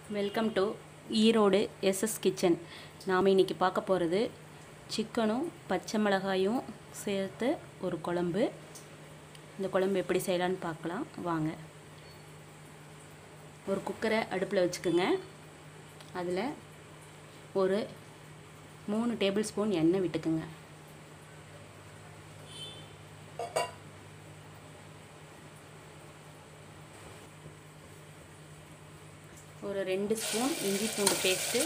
welcome to Erode SS kitchen நாம் இன்றைக்கி பார்க்க போகிறது சிக்கனும் பச்சை மிளகாயும் சேர்த்து ஒரு குழம்பு இந்த குழம்பு எப்படி செய்யலான்னு பார்க்கலாம் வாங்க ஒரு குக்கரை அடுப்பில் வச்சுக்கோங்க அதில் ஒரு மூணு டேபிள் ஸ்பூன் எண்ணெய் விட்டுக்குங்க ஒரு ரெண்டு ஸ்பூன் இஞ்சி பூண்டு பேஸ்ட்டு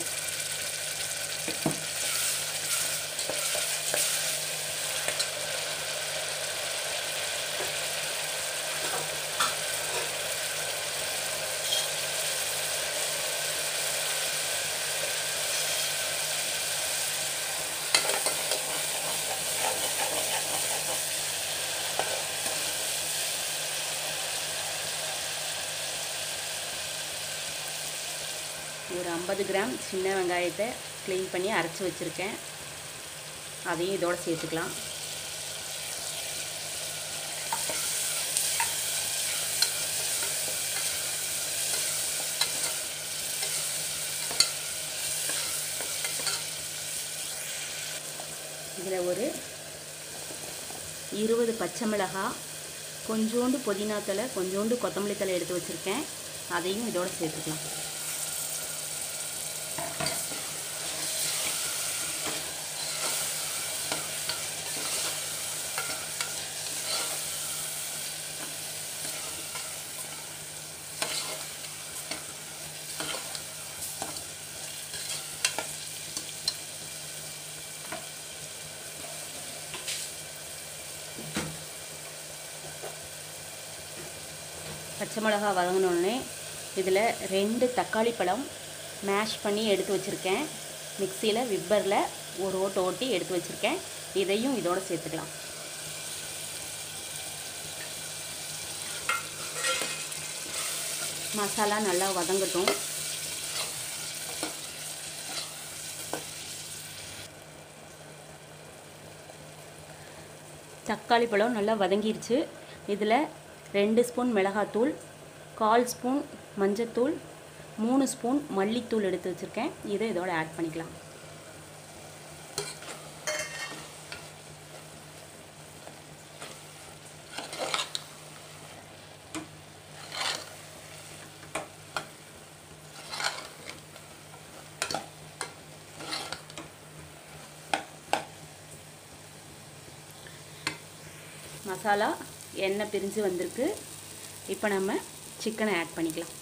ஒரு ஐம்பது கிராம் சின்ன வெங்காயத்தை க்ளீன் பண்ணி அரைச்சி வச்சுருக்கேன் அதையும் இதோட சேர்த்துக்கலாம் இதில் ஒரு இருபது பச்சை மிளகாய் கொஞ்சோண்டு புதினா தலை கொஞ்சோண்டு கொத்தமல்லி தலை எடுத்து வச்சுருக்கேன் அதையும் இதோட சேர்த்துக்கலாம் பச்சை மிளகா வதங்கினோடனே இதில் ரெண்டு தக்காளி பழம் மேஷ் பண்ணி எடுத்து வச்சுருக்கேன் மிக்சியில் விப்பரில் ஒரு ஓட்டு ஓட்டி எடுத்து வச்சுருக்கேன் இதையும் இதோடு சேர்த்துக்கலாம் மசாலா நல்லா வதங்கட்டும் தக்காளி பழம் நல்லா வதங்கிருச்சு இதில் ரெண்டு ஸ்பூன் மிளகாத்தூள் கால் ஸ்பூன் மஞ்சத்தூள் மூணு ஸ்பூன் மல்லித்தூள் எடுத்து வச்சுருக்கேன் இதை இதோட ஆட் பண்ணிக்கலாம் மசாலா எண்ணெய் பிரிஞ்சு வந்திருக்கு இப்போ நம்ம சிக்கனை ஆட் பண்ணிக்கலாம்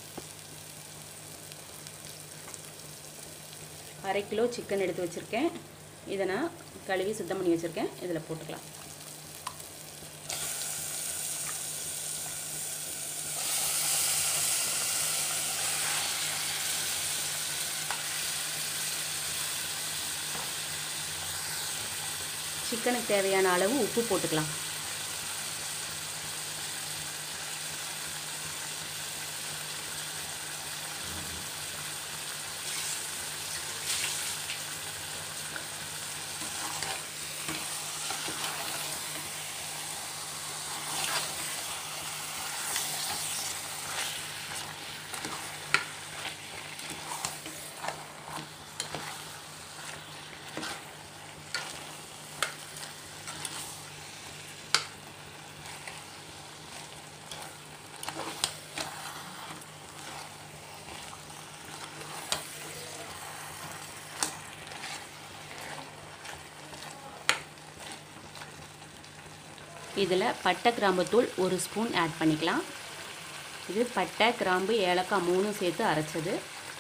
அரை கிலோ சிக்கன் எடுத்து வச்சுருக்கேன் இதை நான் கழுவி சுத்தம் பண்ணி வச்சுருக்கேன் இதில் போட்டுக்கலாம் சிக்கனுக்கு தேவையான அளவு உப்பு போட்டுக்கலாம் இதில் பட்டை கிராம்பு தூள் ஒரு ஸ்பூன் ஆட் பண்ணிக்கலாம் இது பட்டை கிராம்பு ஏலக்காய் மூணும் சேர்த்து அரைச்சது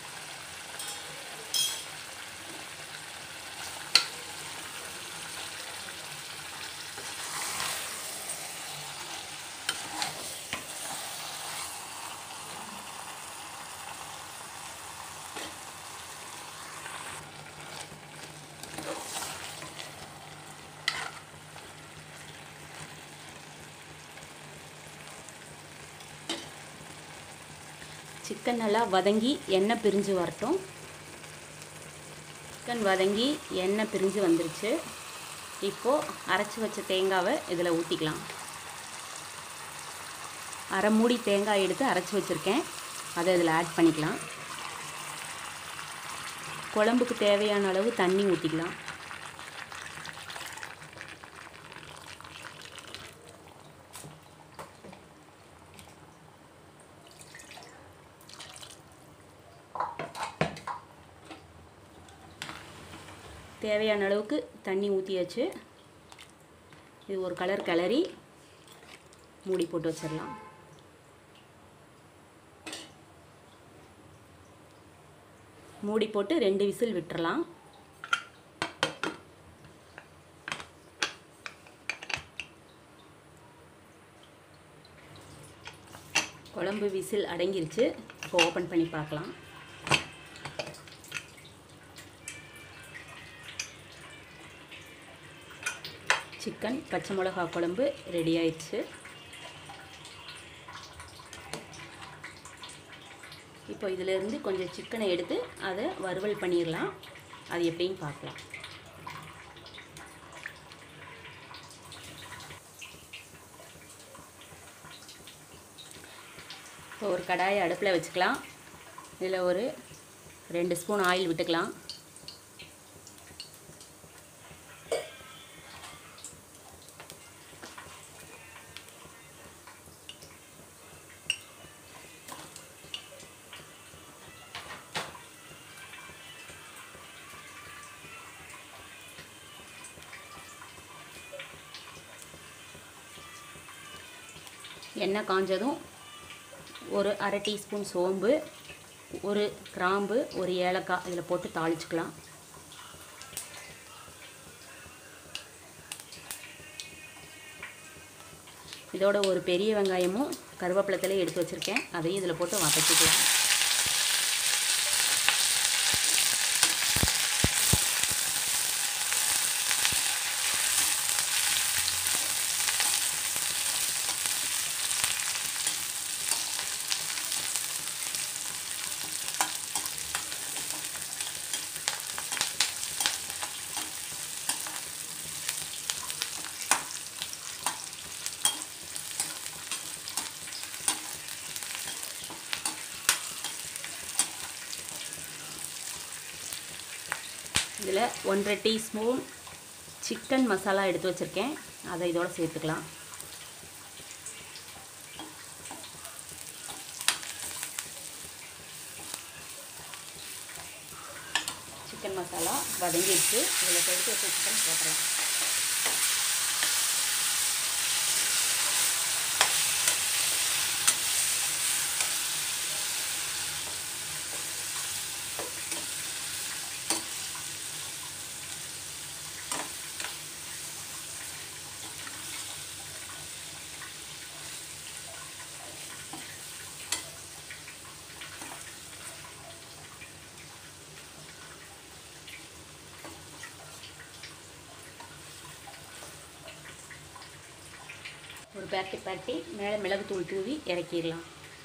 சிக்கன் நல்லா வதங்கி எண்ணெய் பிரிஞ்சு வரட்டும் சிக்கன் வதங்கி எண்ணெய் பிரிஞ்சு வந்துருச்சு இப்போது அரைச்சி வச்ச தேங்காவை இதில் ஊற்றிக்கலாம் அரை மூடி தேங்காய் எடுத்து அரைச்சி வச்சுருக்கேன் அதை இதில் ஆட் பண்ணிக்கலாம் குழம்புக்கு தேவையான அளவு தண்ணி ஊற்றிக்கலாம் தேவையான அளவுக்கு தண்ணி ஊற்றியாச்சு இது ஒரு கலர் கிளறி மூடி போட்டு வச்சிடலாம் மூடி போட்டு ரெண்டு விசில் விட்டுறலாம் குழம்பு விசில் அடங்கிருச்சு இப்போ ஓப்பன் பண்ணி பார்க்கலாம் சிக்கன் பச்சை மிளகா குழம்பு ரெடி ஆயிடுச்சு இப்போ இதிலேருந்து கொஞ்சம் சிக்கனை எடுத்து அதை வறுவல் பண்ணிடலாம் அது எப்படின்னு பார்க்கலாம் இப்போ ஒரு கடாயை அடுப்பில் வச்சுக்கலாம் இதில் ஒரு ரெண்டு ஸ்பூன் ஆயில் விட்டுக்கலாம் எண்ணெய் காஞ்சதும் ஒரு அரை டீஸ்பூன் சோம்பு ஒரு கிராம்பு ஒரு ஏலக்காய் இதில் போட்டு தாளிச்சுக்கலாம் இதோட ஒரு பெரிய வெங்காயமும் கருவேப்பிலத்திலே எடுத்து வச்சுருக்கேன் அதையும் இதில் போட்டு வதக்கிக்கலாம் இதில் ஒன்றரை டீஸ்பூன் சிக்கன் மசாலா எடுத்து வச்சுருக்கேன் அதை இதோட சேர்த்துக்கலாம் சிக்கன் மசாலா வதங்கிடுச்சு இதில் எடுத்து வச்ச சிக்கன் போட்டுறலாம் ஒரு பேக்கெட் பரட்டி மேலே மிளகுத்தூள் தூவி இறக்கிடலாம்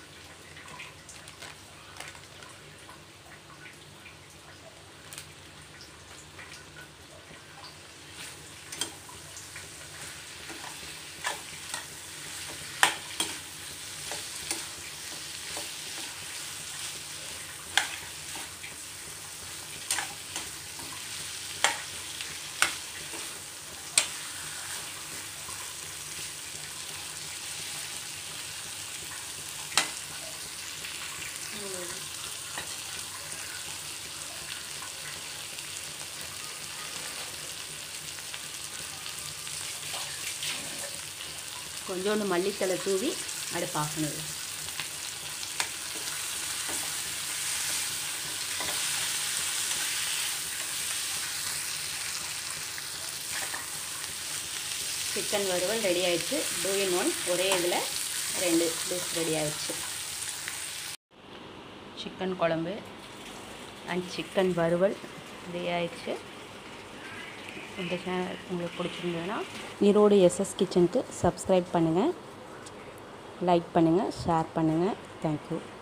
கொஞ்சோண்டு மல்லித்தலை தூவி அடுப்பு ஆஃப் பண்ணிடலாம் சிக்கன் வறுவல் ரெடி ஆயிடுச்சு டூ இன் ஒன் ஒரே இதில் ரெண்டு டிஷ் ரெடி ஆயிடுச்சு சிக்கன் குழம்பு அண்ட் சிக்கன் வறுவல் ரெடி ஆயிடுச்சு இந்த சேனல் உங்களுக்கு பிடிச்சிருந்ததுன்னா ஈரோடு எஸ்எஸ் கிச்சனுக்கு சப்ஸ்கிரைப் பண்ணுங்கள் லைக் பண்ணுங்கள் ஷேர் பண்ணுங்கள் தேங்க்யூ